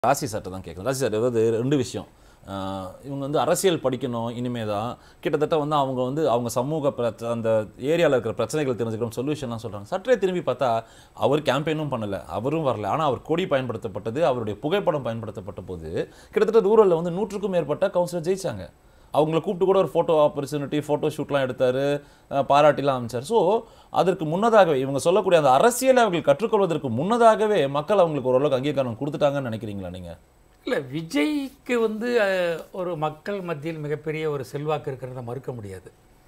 ராசி சார்ட்ட தான் கேட்குறேன் ராசி சார் அதாவது ரெண்டு விஷயம் ஆஹ் இவங்க வந்து அரசியல் படிக்கணும் இனிமே தான் கிட்டத்தட்ட வந்து அவங்க வந்து அவங்க சமூக பிரச்ச அந்த ஏரியாவில் இருக்கிற பிரச்சனைகள் தெரிஞ்சுக்கணும் சொல்யூஷன்லாம் சொல்கிறாங்க சற்றே திரும்பி பார்த்தா அவர் கேம்பெயினும் பண்ணலை அவரும் வரல ஆனால் அவர் கொடி பயன்படுத்தப்பட்டது அவருடைய புகைப்படம் பயன்படுத்தப்பட்ட போது கிட்டத்தட்ட ரூரலில் வந்து நூற்றுக்கும் மேற்பட்ட கவுன்சிலர் ஜெயிச்சாங்க அவங்கள கூப்பிட்டு கூட ஒரு ஃபோட்டோ ஆப்பர்ச்சுனிட்டி ஃபோட்டோ ஷூட்லாம் எடுத்தார் பாராட்டிலாம் அமைச்சார் ஸோ அதற்கு முன்னதாகவே இவங்க சொல்லக்கூடிய அந்த அரசியலை அவர்கள் கற்றுக்கொள்வதற்கு முன்னதாகவே மக்கள் அவங்களுக்கு ஓரளவுக்கு அங்கீகாரம் கொடுத்துட்டாங்கன்னு நினைக்கிறீங்களா நீங்கள் இல்லை விஜய்க்கு வந்து அஹ், ஒரு மக்கள் மத்தியில் மிகப்பெரிய ஒரு செல்வாக்கு இருக்கிறத மறுக்க முடியாது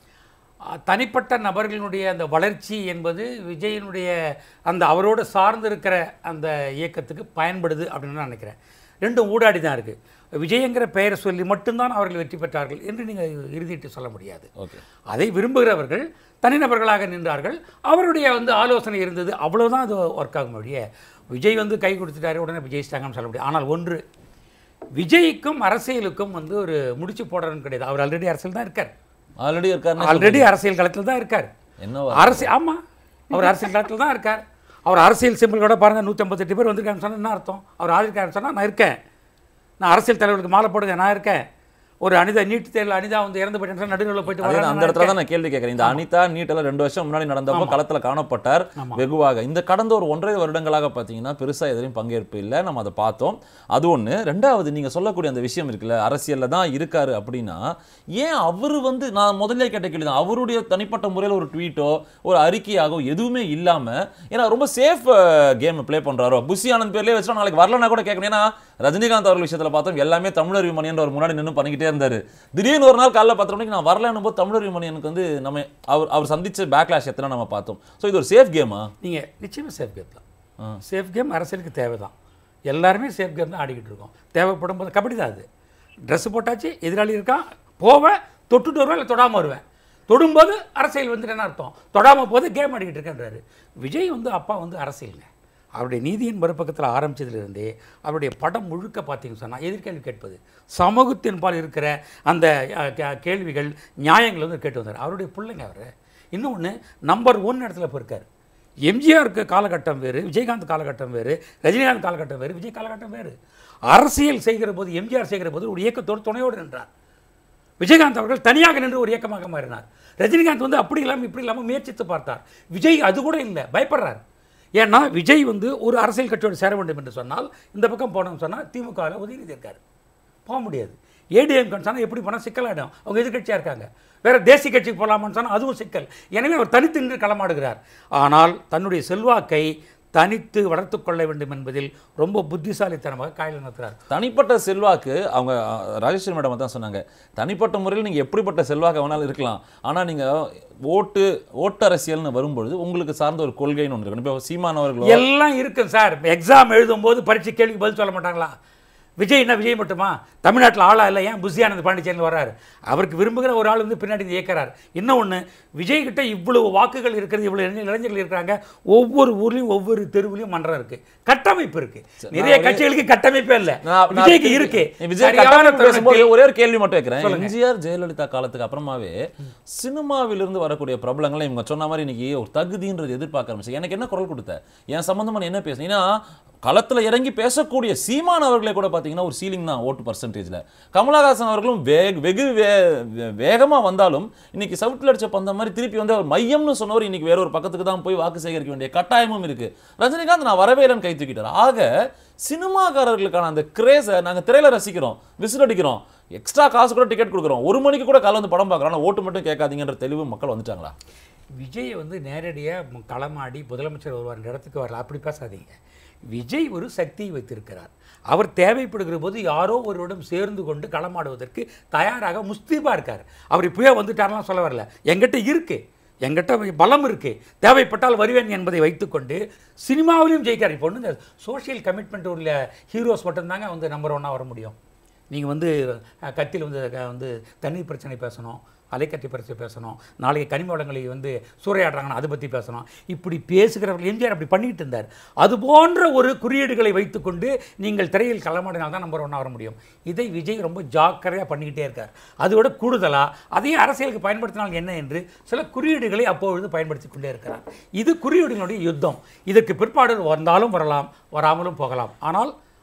அஹ், தனிப்பட்ட நபர்களினுடைய அந்த வளர்ச்சி என்பது விஜயினுடைய அந்த அவரோடு சார்ந்து இருக்கிற அந்த இயக்கத்துக்கு பயன்படுது அப்படின்னு நான் நினைக்கிறேன் ரெண்டும் ஊடாடி தான் இருக்குது விஜயங்கிற பெயரை சொல்லி மட்டும்தான் அவர்கள் வெற்றி பெற்றார்கள் என்று நீங்கள் இறுதிட்டு சொல்ல முடியாது ஓகே அதை விரும்புகிறவர்கள் தனிநபர்களாக நின்றார்கள் அவருடைய வந்து ஆலோசனை இருந்தது அவ்வளவுதான் அது ஒர்க் ஆகும் வழிய விஜய் வந்து கை கொடுத்துட்டாரு உடனே விஜயிச்சிட்டாங்கன்னு சொல்ல முடியாது ஆனால் ஒன்று விஜய்க்கும் அரசியலுக்கும் வந்து ஒரு முடிச்சு போடுறதுன்னு கிடையாது அவர் ஆல்ரெடி அரசியல் தான் இருக்கார் ஆல்ரெடி இருக்காருன்னு ஆல்ரெடி அரசியல் களத்தில் தான் இருக்கார் என்ன அரசியல் ஆமாம் அவர் அரசியல் களத்தில் தான் இருக்கார் அவர் அரசியல் சிம்பிளோட பாருங்கள் நூற்றம்பத்தெட்டு பேர் வந்திருக்காங்கன்னு சொன்னால் என்ன அர்த்தம் அவர் ஆதரிக்காருன்னு சொன்னால் நான் இருக்கேன் நான் அரசியல் தலைவர்களுக்கு மாலை போடுங்க நான் இருக்கேன் ஒரு அனிதா நீட் தேர்வில் அனிதா வந்து இறந்து போயிட்டேன்னு நடுவில் போயிட்டு அதே வரேன் அந்த இடத்துல தான் நான் கேள்வி கேட்கறேன் இந்த அனிதா நீட்டெல்லாம் ரெண்டு வருஷம் முன்னாடி நடந்தப்போ களத்துல காணப்பட்டார் வெகுவாக இந்த கடந்த ஒரு ஒன்றரை வருடங்களாக பார்த்தீங்கன்னா பெருசா எதிரையும் பங்கேற்பு இல்லை நம்ம அதை பார்த்தோம் அது ஒண்ணு ரெண்டாவது நீங்க சொல்லக்கூடிய அந்த விஷயம் இருக்குல்ல அரசியல்ல தான் இருக்காரு அப்படின்னா ஏன் அவரு வந்து நான் முதல்ல கேட்ட கேள்வி தான் அவருடைய தனிப்பட்ட முறையில் ஒரு ட்வீட்டோ ஒரு அறிக்கையாகவோ எதுவுமே இல்லாம ஏன்னா ரொம்ப சேஃப் கேம் ப்ளே பண்றாரோ புஷி ஆனந்த் பேர்லயே வச்சுட்டா நாளைக்கு வரலனா கூட கேட்கணும் ஏன்னா ரஜினிகாந்த் அவர்கள் விஷயத்துல பார்த்தோம் எல்லாமே தமிழர் விமணியன் ஒரு முன்னாடி நின்னு பண்ணிக்கிட்டே இருந்தாரு திடீர்னு ஒரு நாள் காலைல பத்து மணிக்கு நான் வரலன்னும் போது தமிழர் விமணியனுக்கு வந்து நம்ம அவர் அவர் சந்திச்ச பேக்லாஷ் எத்தனை நம்ம பார்த்தோம் ஸோ இது ஒரு சேஃப் கேமா நீங்கள் நிச்சயமாக சேஃப் கேம் தான் ஆ. சேஃப் கேம் அரசியலுக்கு தேவை தான் எல்லாருமே சேஃப் கேம் தான் ஆடிக்கிட்டு இருக்கோம் தேவைப்படும் போது கபடி தான் அது ட்ரெஸ் போட்டாச்சு எதிராளி இருக்கான் போவேன் தொட்டுட்டு வருவேன் இல்லை தொடாமல் வருவேன் தொடும்போது அரசியல் வந்துட்டு என்ன அர்த்தம் தொடாமல் போது கேம் ஆடிக்கிட்டு இருக்கேன்றாரு விஜய் வந்து அப்பா வந்து அரசியலுங்க அவருடைய நீதியின் மறுபக்கத்தில் ஆரம்பிச்சதுலேருந்தே அவருடைய படம் முழுக்க பார்த்தீங்கன்னு சொன்னால் எதிர்கேள்வி கேட்பது சமூகத்தின் பால் இருக்கிற அந்த அஹ், கே- கேள்விகள் நியாயங்கள் வந்து கேட்டு வந்தார் அவருடைய பிள்ளைங்க அவர் இன்னொன்று நம்பர் ஒன் இடத்துல இப்போ இருக்கார் எம்ஜிஆருக்கு காலகட்டம் வேறு விஜயகாந்த் காலகட்டம் வேறு ரஜினிகாந்த் காலகட்டம் வேறு விஜய் காலகட்டம் வேறு அரசியல் செய்கிற போது எம்ஜிஆர் செய்கிற போது ஒரு இயக்கத்தோடு துணையோடு நின்றார் விஜயகாந்த் அவர்கள் தனியாக நின்று ஒரு இயக்கமாக மாறினார் ரஜினிகாந்த் வந்து அப்படி இல்லாமல் இப்படி இல்லாமல் முயற்சித்து பார்த்தார் விஜய் அது கூட இல்லை பயப்படுறார் ஏன்னா விஜய் வந்து ஒரு அரசியல் கட்சியோடு சேர வேண்டும் என்று சொன்னால் இந்த பக்கம் போனோம்னு சொன்னால் திமுகவில் உதயநிதி இருக்கார் போக முடியாது ஏடிஎம் சொன்னால் எப்படி போனால் சிக்கலாயிடும் அவங்க எதிர்க்கட்சியாக இருக்காங்க வேற தேசிய கட்சிக்கு போகலாமான்னு சொன்னால் அதுவும் சிக்கல் எனவே அவர் தனித்து நின்று களமாடுகிறார் ஆனால் தன்னுடைய செல்வாக்கை தனித்து வளர்த்துக் கொள்ள வேண்டும் என்பதில் ரொம்ப புத்திசாலித்தனமாக காயில் நிறுத்துறார் தனிப்பட்ட செல்வாக்கு அவங்க அஹ், ராஜேஸ்வரி மேடம் தான் சொன்னாங்க தனிப்பட்ட முறையில் நீங்க எப்படிப்பட்ட செல்வாக்கு வேணாலும் இருக்கலாம் ஆனா நீங்க ஓட்டு ஓட்டு அரசியல்னு வரும்பொழுது உங்களுக்கு சார்ந்த ஒரு கொள்கைன்னு ஒன்று இருக்கு இப்போ சீமான் அவர்களோ எல்லாம் இருக்கும் சார் எக்ஸாம் எழுதும்போது பரீட்சை கேள்விக்கு பதில் சொல்ல மாட்டாங்களா விஜய் என்ன விஜய் மட்டுமா தமிழ்நாட்டில் ஆளா இல்லை ஏன் புஷியானந்த் பாண்டிச்சேரியில் வர்றாரு அவருக்கு விரும்புகிற ஒரு ஆள் வந்து பின்னாடி இருந்து இயக்கிறார் இன்னொன்று விஜய் கிட்ட இவ்வளவு வாக்குகள் இருக்கிறது இவ்வளவு இளைஞ- இளைஞர்கள் இருக்கிறாங்க ஒவ்வொரு ஊர்லேயும் ஒவ்வொரு தெருவுலையும் மன்றம் இருக்கு கட்டமைப்பு இருக்கு நிறைய கட்சிகளுக்கு கட்டமைப்பே இல்லை நான்- நான் விஜய்க்கு இருக்கு விஜய் சரியான கட்டமைப்பு பேசும்போது தருணத்தில் ஒரே ஒரு கேள்வி மட்டும் வைக்கிறேன் எம்ஜிஆர் ஜெயலலிதா காலத்துக்கு அப்புறமாவே சினிமாவிலிருந்து வரக்கூடிய பிரபலங்களை இவங்க சொன்ன மாதிரி இன்னைக்கு ஒரு தகுதின்றது எதிர்பார்க்க ஆரம்பிச்சு எனக்கு என்ன குரல் கொடுத்த என் சம்பந்தமா நீ என்ன பேசுன ஏன்னா களத்துல இறங்கி பேசக்கூடிய சீமான் அவர்களே கூட பாத்தீங்கன்னா ஒரு சீலிங் தான் ஓட்டு பர்சன்டேஜ்ல கமலஹாசன் அவர்களும் வேக வெகு வே- வே- வேகமா வந்தாலும் இன்னைக்கு சவுட்டில் அடிச்ச பந்த மாதிரி திருப்பி வந்து அவர் மையம்னு சொன்னவர் இன்னைக்கு வேற ஒரு பக்கத்துக்கு தான் போய் வாக்கு சேகரிக்க வேண்டிய கட்டாயமும் இருக்கு ரஜினிகாந்த் நான் வரவே இல்லைன்னு கை தூக்கிட்டார் ஆக சினிமாக்காரர்களுக்கான அந்த கிரேஸை நாங்க திரையில ரசிக்கிறோம் விசில் அடிக்கிறோம் எக்ஸ்ட்ரா காசு கூட டிக்கெட் கொடுக்குறோம் ஒரு மணிக்கு கூட காலை வந்து படம் பார்க்குறோம் ஆனா ஓட்டு மட்டும் கேட்காதீங்கன்ற தெளிவு மக்கள் வந்துட்டாங்களா விஜய் வந்து நேரடியாக களமாடி முதலமைச்சர் வருவார் இடத்துக்கு வரல அப்படி பேசாதீங்க விஜய் ஒரு சக்தியை வைத்திருக்கிறார் அவர் தேவைப்படுகிற போது யாரோ ஒருவரிடம் சேர்ந்து கொண்டு களமாடுவதற்கு தயாராக முஸ்தீபா இருக்கார் அவர் இப்போயே வந்துட்டார்லாம் சொல்ல வரல எங்கிட்ட இருக்கு எங்கிட்ட பலம் இருக்கு தேவைப்பட்டால் வருவேன் என்பதை வைத்துக்கொண்டு சினிமாவிலையும் ஜெயிக்கார் இப்போ ஒன்று இந்த சோஷியல் கமிட்மெண்ட் உள்ள ஹீரோஸ் மட்டும்தாங்க வந்து நம்பர் ஒன்னாக வர முடியும் நீங்கள் வந்து அஹ், கத்தியில் வந்து அஹ், வந்து தண்ணீர் பிரச்சனை பேசணும் அலைக்கட்டி பிரச்சனை பேசணும் நாளைக்கு கனிம வளங்களை வந்து சூறையாடுறாங்கன்னா அதை பற்றி பேசணும் இப்படி பேசுகிறவர்கள் எம்ஜிஆர் அப்படி பண்ணிட்டு இருந்தார் அது போன்ற ஒரு குறியீடுகளை வைத்துக்கொண்டு நீங்கள் திரையில் களமாடினால் தான் நம்பர் ஒன்றா வர முடியும் இதை விஜய் ரொம்ப ஜாக்கிரதையாக பண்ணிக்கிட்டே இருக்கார் அதோட கூடுதலாக அதையும் அரசியலுக்கு பயன்படுத்தினால் என்ன என்று சில குறியீடுகளை அப்பொழுது பயன்படுத்தி கொண்டே இருக்கிறார் இது குறியீடுகளுடைய யுத்தம் இதற்கு பிற்பாடு வந்தாலும் வரலாம் வராமலும் போகலாம் ஆனால்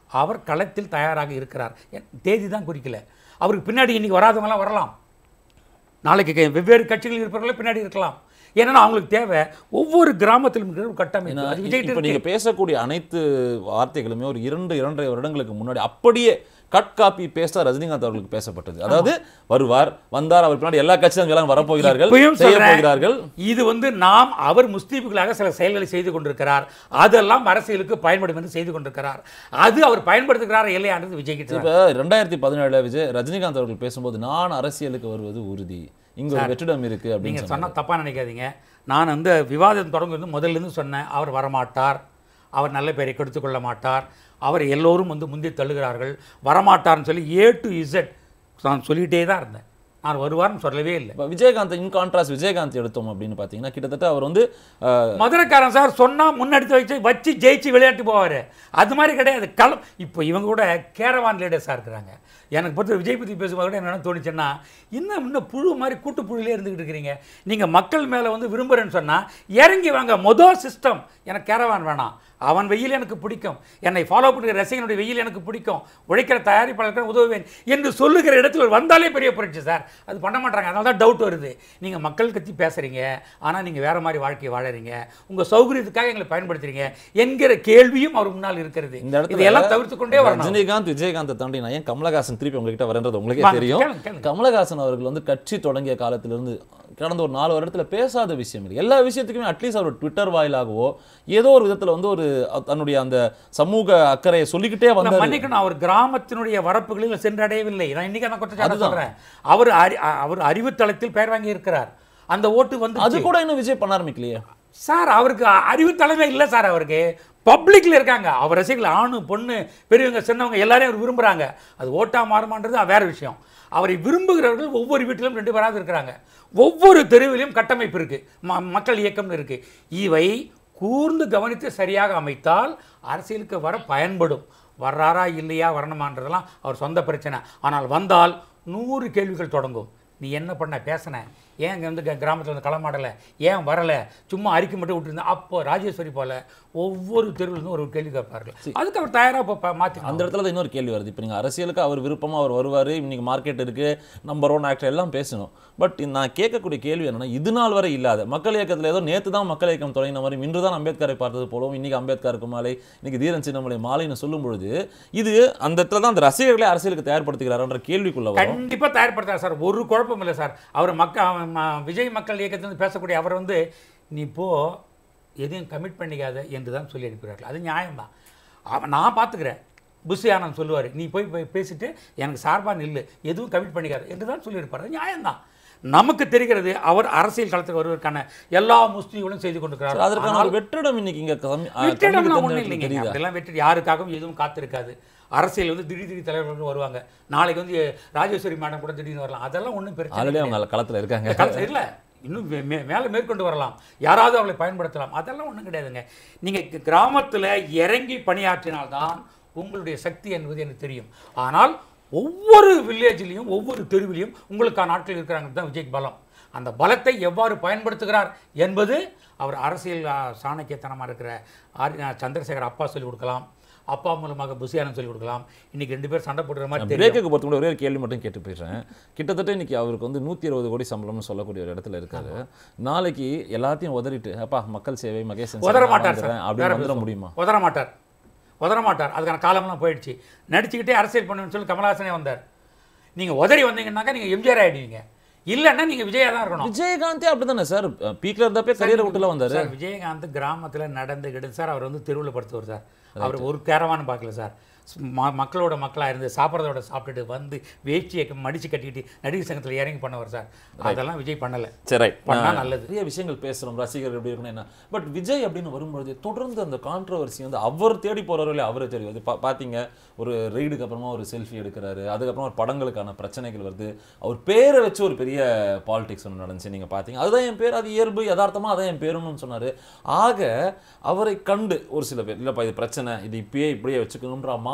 அவர் களத்தில் தயாராக இருக்கிறார் என் தேதி தான் குறிக்கல அவருக்கு பின்னாடி இன்னைக்கு வராதவங்கலாம் வரலாம் நாளைக்கு கே- வெவ்வேறு கட்சிகள் இருப்பவர்களே பின்னாடி இருக்கலாம் ஏன்னா அவங்களுக்கு தேவை ஒவ்வொரு கிராமத்திலும் இருக்கிற ஒரு கட்டமைப்பு அது விஜய்கிட்ட இப்போ இருக்கு. நீங்க பேசக்கூடிய அனைத்து வார்த்தைகளுமே ஒரு இரண்டு இரண்டரை வருடங்களுக்கு முன்னாடி அப்படியே கட் காப்பி பேஸ்டா ரஜினிகாந்த் அவர்களுக்கு பேசப்பட்டது அதாவது வருவார் வந்தார் அவர் பின்னாடி எல்லா கட்சியும் எல்லாம் வரப்போகிறார்கள் இப்பயும் செய்ய சொல்றேன். போகிறார்கள் இது வந்து நாம் அவர் முஸ்லீம்களாக சில செயல்களை செய்து கொண்டிருக்கிறார் அதெல்லாம் அரசியலுக்கு பயன்படும் என்று செய்து கொண்டிருக்கிறார் அது அவர் பயன்படுத்துகிறார் இல்லையான்றது விஜய் கிட்ட இப்ப ரெண்டாயிரத்தி பதினேழுல விஜய் ரஜினிகாந்த் அவர்கள் பேசும்போது நான் அரசியலுக்கு வருவது உறுதி இங்க ஒரு வெற்றிடம் இருக்கு அப்படின்னு நீங்கள் சொன்னாங்க. சொன்னால் தப்பாக நினைக்காதீங்க நான் வந்து விவாதம் தொடங்குறது முதல்ல இருந்து சொன்னேன் அவர் வரமாட்டார் அவர் நல்ல பேரை கெடுத்துக் கொள்ள மாட்டார் அவர் எல்லோரும் வந்து முந்தி தள்ளுகிறார்கள் வரமாட்டார்னு சொல்லி ஏ டு இசட் நான் சொல்லிகிட்டே தான் இருந்தேன் நான் வருவார்னு சொல்லவே இல்லை இப்ப விஜயகாந்த் இன் கான்ட்ராஸ்ட் விஜயகாந்த் எடுத்தோம் அப்படின்னு பாத்தீங்கன்னா கிட்டத்தட்ட அவர் வந்து அஹ், மதுரைக்காரன் சார் சொன்னா முன்னெடுத்து வச்சு வச்சு ஜெயிச்சு விளையாட்டு போவார் அது மாதிரி கிடையாது களம் இப்போ இவங்க கூட கேரவான் லீடர்ஸாக இருக்கிறாங்க எனக்கு பொறுத்த விஜய் பற்றி பேசும்போது கூட என்ன தோணுச்சுன்னா இன்னும் இன்னும் புழு மாதிரி கூட்டு புழுலே இருந்துகிட்டு இருக்கிறீங்க நீங்கள் மக்கள் மேலே வந்து விரும்புகிறேன்னு சொன்னால் இறங்கி வாங்க மொதல் சிஸ்டம் எனக்கு கேரவான் வேணாம் அவன் வெயில் எனக்கு பிடிக்கும் என்னை ஃபாலோ பண்ணுற ரசிகனுடைய வெயில் எனக்கு பிடிக்கும் உழைக்கிற தயாரிப்பாளர்கள் உதவுவேன் என்று சொல்லுகிற இடத்துல வந்தாலே பெரிய புரட்சி சார் அது பண்ண மாட்டாங்க அதனால தான் டவுட் வருது நீங்கள் மக்கள் கட்சி பேசுகிறீங்க ஆனால் நீங்கள் வேற மாதிரி வாழ்க்கையை வாழறீங்க உங்கள் சௌகரியத்துக்காக எங்களை பயன்படுத்துறீங்க என்கிற கேள்வியும் அவர் முன்னால் இருக்கிறது இந்த இடத்துல இதையெல்லாம் தவிர்த்து கொண்டே வரணும் ரஜினிகாந்த் விஜயகாந்தை தாண்டி நான் ஏன் கமலஹாசன் திருப்பி உங்ககிட்ட வரன்றது உங்களுக்கே வாங்க, தெரியும் கேளுங்க, கேளுங்க. கமலஹாசன் அவர்கள் வந்து கட்சி தொடங்கிய காலத்திலிருந்து கடந்த ஒரு நாலு வருடத்துல பேசாத விஷயம் இல்லை எல்லா விஷயத்துக்குமே அட்லீஸ்ட் அவர் ட்விட்டர் வாயிலாகவோ ஏதோ ஒரு விதத்துல வந்து ஒரு அ- தன்னுடைய அந்த சமூக அக்கறையை சொல்லிக்கிட்டே நான் வந்தார் மன்னிக்கணும் அவர் கிராமத்தினுடைய வரப்புகளில் சென்றடையவில்லை நான் இன்னைக்கு அந்த குற்றச்சாட்டு அதுதான். சொல்றேன் அவர் அறி- அ- அவர் அறிவுத்தளத்தில் பெயர் வாங்கி இருக்கிறார் அந்த ஓட்டு வந்து அது கூட இன்னும் விஜய் பண்ண ஆரம்பிக்கலையே சார் அவருக்கு அறிவு தலைமை இல்லை சார் அவருக்கு பப்ளிக்ல இருக்காங்க அவர் ரசிகர்கள் ஆணு பொண்ணு பெரியவங்க சின்னவங்க எல்லாரையும் அவர் விரும்புறாங்க அது ஓட்டா மாறுமான்றது வேற விஷயம் அவரை விரும்புகிறவர்கள் ஒவ்வொரு வீட்டிலும் ரெண்டு பேராவது இருக்கிறாங்க ஒவ்வொரு தெருவிலும் கட்டமைப்பு இருக்கு ம- மக்கள் இயக்கம்னு இருக்கு இவை கூர்ந்து கவனித்து சரியாக அமைத்தால் அரசியலுக்கு வர பயன்படும் வர்றாரா இல்லையா வரணுமான்றதெல்லாம் அவர் சொந்த பிரச்சனை ஆனால் வந்தால் நூறு கேள்விகள் தொடங்கும் நீ என்ன பண்ண பேசின ஏன் இங்கே வந்து கிராமத்தில் வந்து களமாடலை ஏன் வரலை சும்மா அறிக்கை மட்டும் விட்டுருந்தேன் அப்போ ராஜேஸ்வரி போல ஒவ்வொரு தெருவிலிருந்தும் ஒரு கேள்வி கேட்பார்கள் அதுக்கு அவர் தயாராக இப்போ மாற்றி அந்த இடத்துல தான் இன்னொரு கேள்வி வருது இப்போ நீங்கள் அரசியலுக்கு அவர் விருப்பமா அவர் வருவார் இன்னைக்கு மார்க்கெட் இருக்கு நம்பர் ஒன் ஆக்டர் எல்லாம் பேசணும் பட் நான் கேட்கக்கூடிய கேள்வி என்னன்னா இது நாள் வரை இல்லாத மக்கள் இயக்கத்தில் ஏதோ நேற்று தான் மக்கள் இயக்கம் தொடங்கின மாதிரி இன்று தான் அம்பேத்கரை பார்த்தது போலவும் இன்னைக்கு அம்பேத்கருக்கு மாலை இன்னைக்கு தீரன் சின்னமலை மாலைன்னு சொல்லும் பொழுது இது அந்த இடத்துல தான் அந்த ரசிகர்களை அரசியலுக்கு தயார்படுத்துகிறாருன்ற கேள்விக்குள்ள வரும் கண்டிப்பாக தயார்படுத்தார் சார் ஒரு குழப்பம் இல்லை சார் அவர் மக்கள் விஜய் மக்கள் இயக்கத்திலிருந்து பேசக்கூடிய அவர் வந்து நீ போ எதையும் கமிட் பண்ணிக்காத என்று தான் சொல்லி அனுப்புகிறார்கள் அது நியாயம்தான் அவன் நான் பார்த்துக்கிறேன் புஷி ஆனந்த் சொல்லுவார் நீ போய் போய் பேசிட்டு எனக்கு சார்பாக நில்லு எதுவும் கமிட் பண்ணிக்காத என்று தான் சொல்லியிருப்பார் அது நியாயம்தான் நமக்கு தெரிகிறது அவர் அரசியல் களத்துக்கு வருவதற்கான எல்லா முஸ்லீம்களும் செய்து கொண்டிருக்கிறார் அதற்கான ஒரு வெற்றிடம் இன்னைக்கு இங்க கம்மி- ஆ, வெற்றிடம்லாம் கம்மிக்கு ஒன்றும் தந்த இல்லைங்க தெரியுதா அப்படிலாம் வெற்றி யாருக்காகவும் எதுவும் காத்திருக்காது அரசியல் வந்து திடீர் திடீர் தலைவர்கள் வருவாங்க நாளைக்கு வந்து ராஜேஸ்வரி மேடம் கூட திடீர்னு வரலாம் அதெல்லாம் ஒன்றும் பிரச்சனை ஆல்ரெடி அவங்க களத்துல இருக்காங்க காலத்துல இல்ல இன்னும் மே- மே- மேல மேற்கொண்டு வரலாம் யாராவது அவளை பயன்படுத்தலாம் அதெல்லாம் ஒண்ணும் கிடையாதுங்க நீங்க க- கிராமத்துல இறங்கி பணியாற்றினால்தான் உங்களுடைய சக்தி என்பது எனக்கு தெரியும் ஆனால் ஒவ்வொரு வில்லேஜ்லேயும் ஒவ்வொரு தெருவிலையும் உங்களுக்கான ஆட்கள் இருக்கிறாங்க தான் விஜய்க்கு பலம் அந்த பலத்தை எவ்வாறு பயன்படுத்துகிறார் என்பது அவர் அரசியல் ஆ, சாணக்கியத்தனமா இருக்கிற ஆர் ஆ, சந்திரசேகர் அப்பா சொல்லிக் கொடுக்கலாம் அப்பா மூலமாக புசியானம் சொல்லிக் கொடுக்கலாம் இன்னைக்கு ரெண்டு பேர் சண்டை போடுற மாதிரி தெரியும் பிரேக்குக்கு பொறுத்த ஒரே ஒரு கேள்வி மட்டும் கேட்டு போயிடுறேன் கிட்டத்தட்ட இன்னைக்கு அவருக்கு வந்து நூற்றி இருபது கோடி சம்பளம்னு சொல்லக்கூடிய ஒரு இடத்துல இருக்காரு நாளைக்கு எல்லாத்தையும் உதறிட்டு அப்பா மக்கள் சேவை மகேசன் உதற சேவை, மாட்டார் நான் சார் வந்துடுறேன் அப்படின்னு வேற வந்துட பேசுவோம். முடியுமா உதற மாட்டார் உதற மாட்டார் அதுக்கான காலம்லாம் போயிடுச்சு நடிச்சுக்கிட்டே அரசியல் பண்ணுன்னு சொல்லி கமலஹாசனே வந்தார் நீங்க உதறி வந்தீங்கன்னாக்கா நீங்க எம்ஜிஆர் ஆயிடுவீங்க இல்லைன்னா நீங்க விஜயா தான் இருக்கணும் விஜயகாந்தே அப்படிதானே சார் பீக்ல இருந்தப்பே கரியரை விட்டுல வந்தாரு சார் விஜயகாந்த் கிராமத்துல நடந்து கிடந்து சார் அவர் வந்து தெருவில் படுத்துவார் சார் அவர் ஒரு கேரவான்னு பார்க்கல சார் ம- மக்களோட மக்களாக இருந்து சாப்பிட்றதோட சாப்பிட்டுட்டு வந்து வேஷ்டியை மடிச்சு கட்டிட்டு நடிகர் சங்கத்தில் இறங்கி பண்ணவர் சார் அதெல்லாம் விஜய் பண்ணலை சரி பண்ணா நான் நல்லது. நிறைய விஷயங்கள் பேசுறோம் ரசிகர்கள் எப்படி இருக்கணும் என்ன பட் விஜய் அப்படின்னு வரும்பொழுது தொடர்ந்து அந்த கான்ட்ரவர்சி வந்து அவர் தேடி போறவர்களே அவரே தேடி வருது பா- பாத்தீங்க ஒரு ரெய்டுக்கு அப்புறமா ஒரு செல்ஃபி எடுக்கிறாரு அதுக்கப்புறமா ஒரு படங்களுக்கான பிரச்சனைகள் வருது அவர் பேரை வச்சு ஒரு பெரிய பாலிடிக்ஸ் ஒன்று நடந்துச்சு நீங்க பாத்தீங்க அதுதான் என் பேர் அது இயல்பு யதார்த்தமா அதான் என் பேருன்னு சொன்னாரு ஆக அவரை கண்டு ஒரு சில பேர் இல்லப்பா இது பிரச்சனை இது இப்பயே இப்படியே வச்சுக்கணுன்ற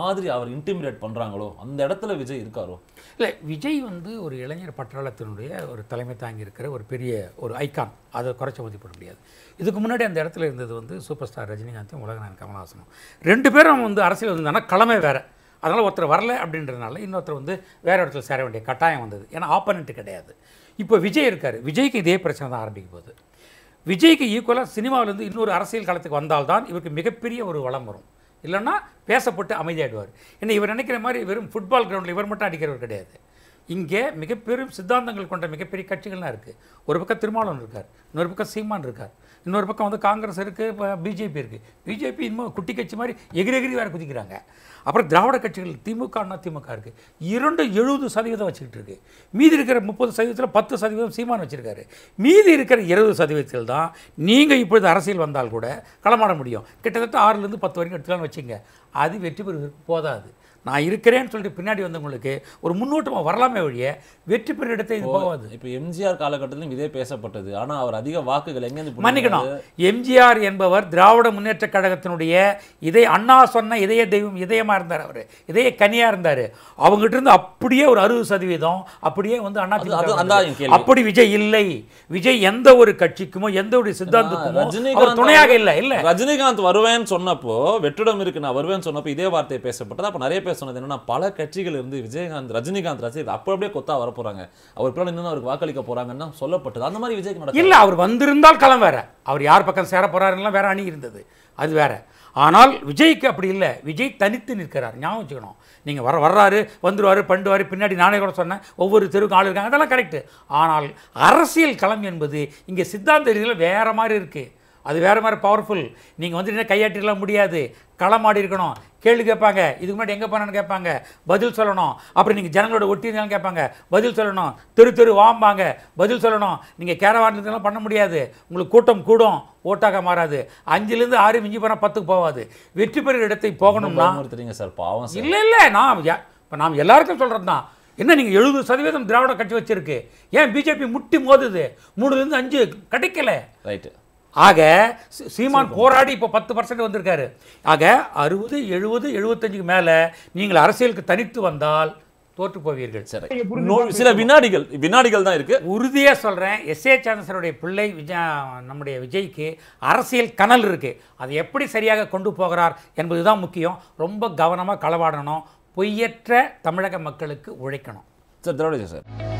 மாதிரி அவர் இன்டிமிடேட் பண்றாங்களோ அந்த இடத்துல விஜய் இருக்காரோ இல்லை விஜய் வந்து ஒரு இளைஞர் பட்டாளத்தினுடைய ஒரு தலைமை தாங்கி இருக்கிற ஒரு பெரிய ஒரு ஐகான் அதை குறைச்ச மதிப்பிட முடியாது இதுக்கு முன்னாடி அந்த இடத்துல இருந்தது வந்து சூப்பர் ஸ்டார் ரஜினிகாந்தும் உலகநாயகன் கமலஹாசனும் ரெண்டு பேரும் வந்து அரசியல் வந்தாங்கன்னா கிழமை வேற அதனால் ஒருத்தர் வரல அப்படின்றதுனால இன்னொருத்தர் வந்து வேற இடத்துல சேர வேண்டிய கட்டாயம் வந்தது ஏன்னா ஆப்பனண்ட் கிடையாது இப்போ விஜய் இருக்கார் விஜய்க்கு இதே பிரச்சனை தான் ஆரம்பிக்க போகுது விஜய்க்கு ஈக்குவலாக சினிமாவிலேருந்து இன்னொரு அரசியல் களத்துக்கு வந்தால்தான் இவருக்கு மிகப்பெரிய ஒரு வளம் வரும் இல்லைன்னா பேசப்பட்டு அமைதியாயிடுவார் என்ன இவர் நினைக்கிற மாதிரி வெறும் ஃபுட்பால் கிரவுண்டில் இவர் மட்டும் அடிக்கிறவர் கிடையாது இங்கே மிகப்பெரும் சித்தாந்தங்கள் கொண்ட மிகப்பெரிய கட்சிகள்லாம் இருக்குது ஒரு பக்கம் திருமாவளவன் இருக்கார் இன்னொரு பக்கம் சீமான் இருக்கார் இன்னொரு பக்கம் வந்து காங்கிரஸ் இருக்குது இப்போ பிஜேபி இருக்குது பிஜேபி இன்னும் குட்டி கட்சி மாதிரி எகிரி எகிரி வேறு குதிக்கிறாங்க அப்புறம் திராவிட கட்சிகள் திமுக அண்ணா திமுக இருக்குது இரண்டு எழுபது சதவீதம் வச்சுக்கிட்டு இருக்கு மீதி இருக்கிற முப்பது சதவீதத்தில் பத்து சதவீதம் சீமான் வச்சிருக்காரு மீதி இருக்கிற இருபது சதவீதத்தில் தான் நீங்கள் இப்பொழுது அரசியல் வந்தால் கூட களமாட முடியும் கிட்டத்தட்ட ஆறுலேருந்து பத்து வரைக்கும் எடுத்துக்கலாம்னு வச்சுங்க அது வெற்றி பெறுவதற்கு போதாது நான் இருக்கிறேன்னு சொல்லிட்டு பின்னாடி வந்தவங்களுக்கு ஒரு முன்னோட்டமாக வரலாமே ஒழிய வெற்றி பெற இடத்தை இது போகாது இப்போ எம்ஜிஆர் காலகட்டத்திலும் இதே பேசப்பட்டது ஆனா அவர் அதிக வாக்குகள் எங்கேருந்து பிடிக்கிறாரு? மன்னிக்கணும் எம்ஜிஆர் என்பவர் திராவிட முன்னேற்றக் கழகத்தினுடைய இதய அண்ணா சொன்ன இதய தெய்வம் இதயமா இருந்தார் அவர் இதய கனியா இருந்தார் அவங்ககிட்ட இருந்து அப்படியே ஒரு அறுபது சதவீதம் அப்படியே வந்து அண்ணா அது- திமுக அது- வந்தது. அதான் என் கேள்வி. அப்படி விஜய் இல்லை விஜய் எந்த ஒரு கட்சிக்குமோ எந்த ஒரு சித்தாந்தத்துக்குமோ அவர் ரஜினிகாந்த் துணையாக இல்லை இல்ல ரஜினிகாந்த் வருவேன்னு சொன்னப்போ வெற்றிடம் இருக்கு நான் வருவேன்னு சொன்னப்போ இதே வார்த்தை பேசப்பட்டது அப்ப நிறைய பேர் சொன்னது என்னன்னா பல கட்சிகள் இருந்து விஜயகாந்த் ரஜினிகாந்த் ரசிகர் அப்ப அப்படியே கொத்தா வர போறாங்க அவர் பின்னாடி இன்னும் அவருக்கு வாக்களிக்க போறாங்கன்னு தான் சொல்லப்பட்டது அந்த மாதிரி விஜய்க்கு நடக்கும் இல்ல அவர் வந்திருந்தால் களம் வேற அவர் யார் பக்கம் சேர போறாருலாம் வேற அணி இருந்தது அது வேற ஆனால் விஜய்க்கு அப்படி இல்லை விஜய் தனித்து நிற்கிறார் ஞாபகம் வச்சுக்கணும் நீங்க வர வர்றாரு வந்துருவாரு பண்ணுவாரு பின்னாடி நானே கூட சொன்னேன் ஒவ்வொரு தெருவுக்கும் ஆள் இருக்காங்க அதெல்லாம் கரெக்ட் ஆனால் அரசியல் களம் என்பது இங்க சித்தாந்த ரீதியில் வேற மாதிரி இருக்கு அது வேற மாதிரி பவர்ஃபுல் நீங்கள் வந்து என்ன கையாட்டிடலாம் முடியாது களமாடி இருக்கணும் கேள்வி கேட்பாங்க இதுக்கு முன்னாடி எங்கே போனான்னு கேட்பாங்க பதில் சொல்லணும் அப்புறம் நீங்கள் ஜனங்களோட ஒட்டி இருந்தாலும் கேட்பாங்க பதில் சொல்லணும் தெரு தெரு வாம்பாங்க பதில் சொல்லணும் நீங்கள் கேரவான்லாம் பண்ண முடியாது உங்களுக்கு கூட்டம் கூடும் ஓட்டாக மாறாது அஞ்சுலேருந்து ஆறு மிஞ்சி போனால் பத்துக்கு போகாது வெற்றி பெறுகிற இடத்தை போகணும்னா பயமுறுத்துறீங்க சார் பாவம் சார் இல்லை இல்லை நான் இப்போ நாம் எல்லாருக்கும் சொல்கிறது தான் என்ன நீங்கள் எழுபது சதவீதம் திராவிட கட்சி வச்சிருக்கு ஏன் பிஜேபி முட்டி மோதுது மூணுலேருந்து அஞ்சு கிடைக்கல ரைட்டு ஆக சீ- சீமான் போராடி இப்போ பத்து பர்சன்ட் வந்திருக்காரு ஆக அறுபது எழுபது எழுபத்தஞ்சுக்கு மேலே நீங்கள் அரசியலுக்கு தனித்து வந்தால் தோற்று போவீர்கள் சரி நோ- சில வினாடிகள் வினாடிகள் தான் இருக்கு உறுதியாக சொல்கிறேன் எஸ்ஏ சான்சருடைய பிள்ளை விஜய் நம்முடைய விஜய்க்கு அரசியல் கனல் இருக்குது அதை எப்படி சரியாக கொண்டு போகிறார் என்பது தான் முக்கியம் ரொம்ப கவனமாக களவாடணும் பொய்யற்ற தமிழக மக்களுக்கு உழைக்கணும் சார் திராவிட சார்